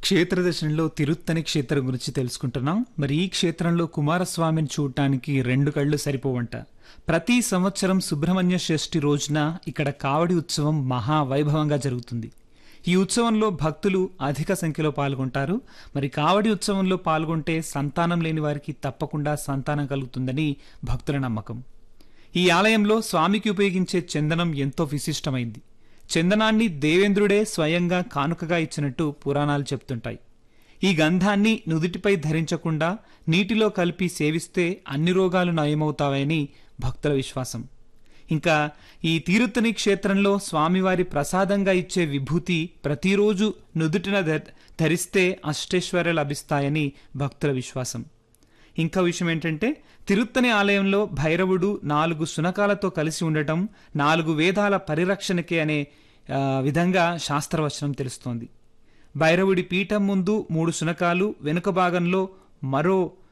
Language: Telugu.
క్షేత్ర దర్శనంలో తిరుత్తని క్షేత్రం గురించి తెలుసుకుంటున్నాం మరి ఈ క్షేత్రంలో కుమారస్వామిని చూడటానికి రెండు కళ్ళు సరిపోవంట ప్రతి సంవత్సరం సుబ్రహ్మణ్య షష్ఠి రోజున ఇక్కడ కావడి ఉత్సవం మహా వైభవంగా జరుగుతుంది ఈ ఉత్సవంలో భక్తులు అధిక సంఖ్యలో పాల్గొంటారు మరి కావడి ఉత్సవంలో పాల్గొంటే సంతానం లేని వారికి తప్పకుండా సంతానం కలుగుతుందని భక్తుల నమ్మకం ఈ ఆలయంలో స్వామికి ఉపయోగించే చందనం ఎంతో విశిష్టమైంది చందనాన్ని దేవేంద్రుడే స్వయంగా కానుకగా ఇచ్చినట్టు పురాణాలు చెప్తుంటాయి ఈ గంధాన్ని నుదుటిపై ధరించకుండా నీటిలో కలిపి సేవిస్తే అన్ని రోగాలు నయమవుతాయని భక్తుల విశ్వాసం ఇంకా ఈ తీరుత్తని క్షేత్రంలో స్వామివారి ప్రసాదంగా ఇచ్చే విభూతి ప్రతిరోజు నుదుటిన ధ- ధరిస్తే అష్టైశ్వర్యాలు లభిస్తాయని భక్తుల విశ్వాసం ఇంకా విషయం ఏంటంటే తిరుత్తని ఆలయంలో భైరవుడు నాలుగు శునకాలతో కలిసి ఉండటం నాలుగు వేదాల పరిరక్షణకే అనే ఆ, విధంగా శాస్త్రవచనం తెలుస్తోంది భైరవుడి పీఠం ముందు మూడు శునకాలు వెనుక భాగంలో మరో